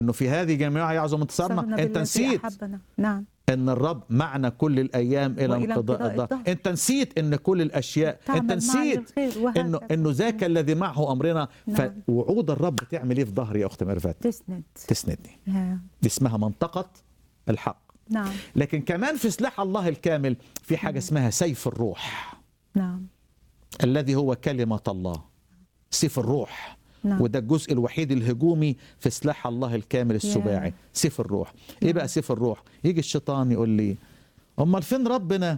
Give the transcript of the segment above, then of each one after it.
انه في هذه جميعها يعظم انتصارنا صرنا انت بالذي نسيت أحبنا. نعم ان الرب معنا كل الايام الى وإلى انقضاء انقضاء الظهر الدهر. انت نسيت ان كل الاشياء تعمل انت معنا نسيت الخير وهكذا. انه انه ذاك الذي معه امرنا نعم. فوعود الرب تعمل ايه في ظهري يا اخت ميرفت تسند تسندني يا. دي اسمها منطقه الحق نعم لكن كمان في سلاح الله الكامل في حاجه اسمها سيف الروح نعم الذي هو كلمه الله سيف الروح نعم. وده الجزء الوحيد الهجومي في سلاح الله الكامل السباعي سيف الروح ايه بقى سيف الروح يجي الشيطان يقول لي امال فين ربنا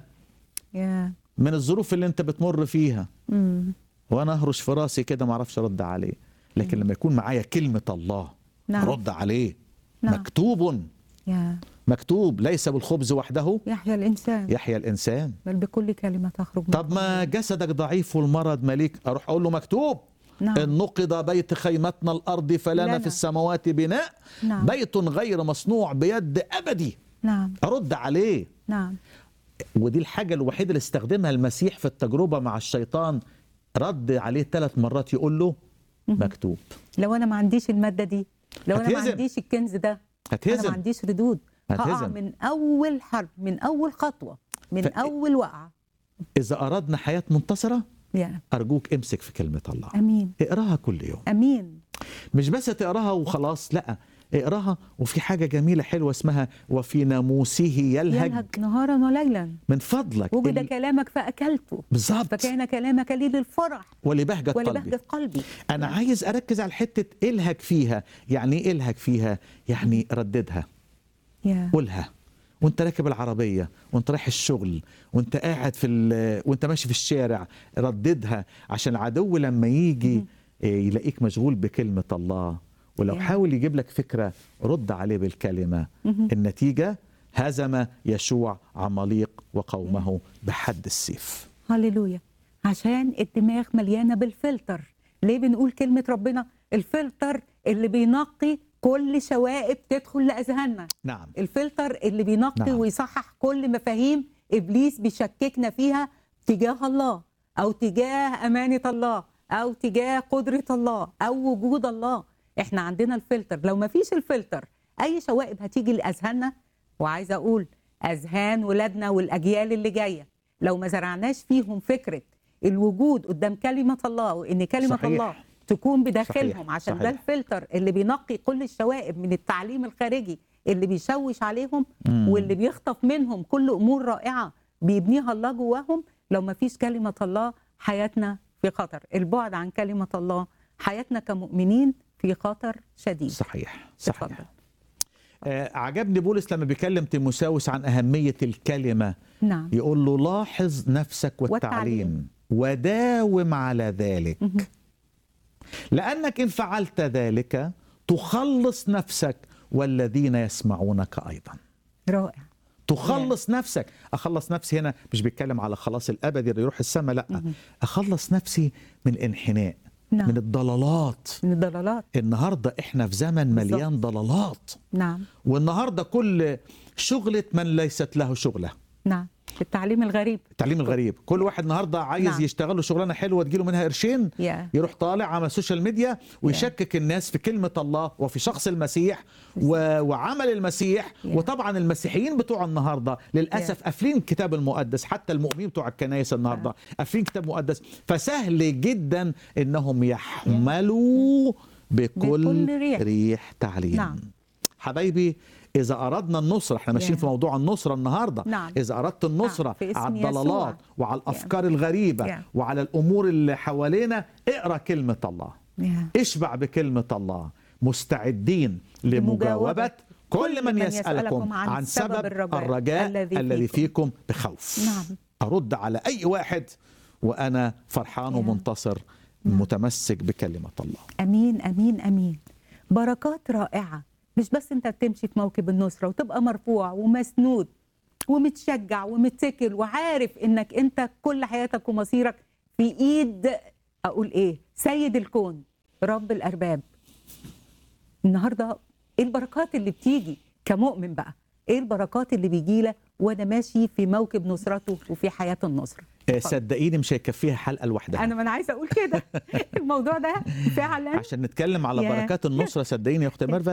يا من الظروف اللي انت بتمر فيها مم. وانا اهرش في راسي كده ما اعرفش ارد عليه لكن لما يكون معايا كلمه الله نعم. ارد عليه نعم. مكتوب يا مكتوب ليس بالخبز وحده يحيى الإنسان يحيا الانسان بل بكل كلمة تخرج من طب ما جسدك ضعيف والمرض مليك اروح اقول له مكتوب نعم. ان نقض بيت خيمتنا الارض فلنا لنا. في السماوات بناء نعم. بيت غير مصنوع بيد ابدي نعم ارد عليه نعم ودي الحاجه الوحيده اللي استخدمها المسيح في التجربه مع الشيطان رد عليه ثلاث مرات يقول له مكتوب لو أنا ما عنديش المادة دي لو أنا ما هتهزم. عنديش الكنز ده أنا ما هتهزم عنديش ردود هقع هتهزم. من أول حرب من أول خطوة من ف- أول وقعة اذا اردنا حياه منتصره يا ارجوك امسك في كلمه الله أمين اقراها كل يوم أمين مش بس تقراها وخلاص لا اقراها وفي حاجه جميله حلوه اسمها وفي ناموسه يلهج, يلهج نهارا وليلا من فضلك وجد ال- كلامك فأكلته بالظبط فكان كلامك لي للفرح ولبهجه قلبي ولبهجة قلبي انا عايز اركز على حته الهج فيها يعني ايه الهج فيها يعني رددها يا قولها وانت راكب العربيه وانت رايح الشغل وانت قاعد في ال- وانت ماشي في الشارع رددها عشان العدو لما يجي إيه، يلاقيك مشغول بكلمه الله ولو يا. حاول يجيب لك فكره رد عليه بالكلمه النتيجه هزم يشوع عماليق وقومه بحد السيف هللويا عشان الدماغ مليانه بالفلتر ليه بنقول كلمه ربنا الفلتر اللي بينقي كل شوائب تدخل لاذهاننا نعم الفلتر اللي بينقي نعم. ويصحح كل مفاهيم ابليس بيشككنا فيها تجاه الله او تجاه امانه الله او تجاه قدره الله او وجود الله احنا عندنا الفلتر لو ما فيش الفلتر اي شوائب هتيجي لاذهاننا وعايزه اقول اذهان ولادنا والاجيال اللي جايه لو ما زرعناش فيهم فكره الوجود قدام كلمه الله وان كلمه صحيح. الله تكون بداخلهم صحيح. عشان ده صحيح. الفلتر اللي بينقي كل الشوائب من التعليم الخارجي اللي بيشوش عليهم واللي بيخطف منهم كل امور رائعه بيبنيها الله جواهم لو ما فيش كلمه الله حياتنا في خطر البعد عن كلمه الله حياتنا كمؤمنين في خطر شديد صحيح اتفضل. صحيح آه عجبني بولس لما بيكلم تيموساوس عن أهمية الكلمة نعم يقول له لاحظ نفسك والتعليم, وداوم على ذلك لأنك إن فعلت ذلك تخلص نفسك والذين يسمعونك أيضا رائع تخلص نفسك أخلص نفسي هنا مش بيتكلم على خلاص الأبدي اللي يروح السماء لا أخلص نفسي من الانحناء نعم. من الضلالات من الضلالات النهاردة إحنا في زمن مليان ضلالات نعم والنهارده كل شغلة من ليست له شغلة نعم التعليم الغريب التعليم الغريب كل واحد النهارده عايز نعم. يشتغل له شغلانه حلوه تجيله منها قرشين يا. يروح طالع على السوشيال ميديا ويشكك الناس في كلمه الله وفي شخص المسيح و... وعمل المسيح يا. وطبعا المسيحيين بتوع النهارده للاسف قافلين الكتاب المقدس حتى المؤمنين بتوع الكنائس النهارده قافلين كتاب مقدس فسهل جدا انهم يحملوا بكل بكل ريح. ريح تعليم نعم. حبايبي إذا أردنا النصرة احنا ماشيين يا. في موضوع النصرة النهاردة نعم. إذا أردت النصرة نعم، في اسم على يسوع. الضلالات وعلى الأفكار الغريبة يا. وعلى الأمور اللي حوالينا اقرأ كلمة الله يا. اشبع بكلمة الله مستعدين لمجاوبة كل من يسألكم عن سبب الرجاء الذي الذي فيكم. فيكم بخوف نعم. أرد على أي واحد وأنا فرحان يا. ومنتصر متمسك بكلمة الله امين امين امين بركات رائعه مش بس انت بتمشي في موكب النصره وتبقى مرفوع ومسنود ومتشجع ومتكل وعارف انك انت كل حياتك ومصيرك في ايد اقول ايه سيد الكون رب الارباب النهارده ايه البركات اللي بتيجي كمؤمن بقى ايه البركات اللي بيجي لك وانا ماشي في موكب نصرته وفي حياه النصره آه، اتفضل. صدقيني مش هيكفيها حلقة لوحدها انا ما انا عايزه اقول كده الموضوع ده فعلا عشان نتكلم على يا. بركات النصرة صدقيني يا أخت ميرفت